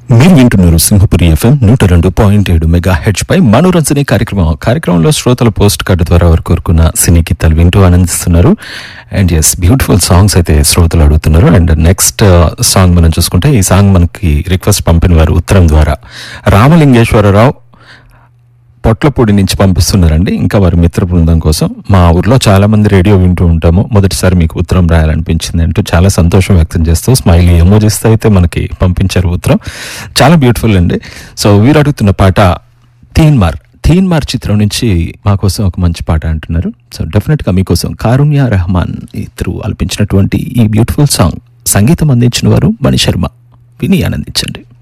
మీరు వింటున్నారు సింహపురి ఎఫ్ఎం నూట రెండు పాయింట్ ఏడు మెగా హెచ్ పై మనోరంజనే కార్యక్రమం కార్యక్రమంలో శ్రోతల పోస్ట్ కార్డు ద్వారా వారు కోరుకున్న సినీ గీతాలు వింటూ ఆనందిస్తున్నారు అండ్ ఎస్ బ్యూటిఫుల్ సాంగ్స్ అయితే శ్రోతలు అడుగుతున్నారు అండ్ నెక్స్ట్ సాంగ్ మనం చూసుకుంటే ఈ సాంగ్ మనకి రిక్వెస్ట్ పంపిన వారు ఉత్తరం ద్వారా రామలింగేశ్వరరావు పొట్లపూడి నుంచి పంపిస్తున్నారండి ఇంకా వారి మిత్ర బృందం కోసం మా ఊర్లో చాలా మంది రేడియో వింటూ ఉంటాము మొదటిసారి మీకు ఉత్తరం రాయాలనిపించింది అంటూ చాలా సంతోషం వ్యక్తం చేస్తూ స్మైలీ ఎమోజిస్తో అయితే మనకి పంపించారు ఉత్తరం చాలా బ్యూటిఫుల్ అండి సో వీరు అడుగుతున్న పాట తీన్ మార్ తీన్ మార్ చిత్రం నుంచి మా కోసం ఒక మంచి పాట అంటున్నారు సో డెఫినెట్గా మీకోసం కారుణ్య రెహమాన్ ఇద్దరు ఆలపించినటువంటి ఈ బ్యూటిఫుల్ సాంగ్ సంగీతం అందించిన వారు మణి శర్మ విని ఆనందించండి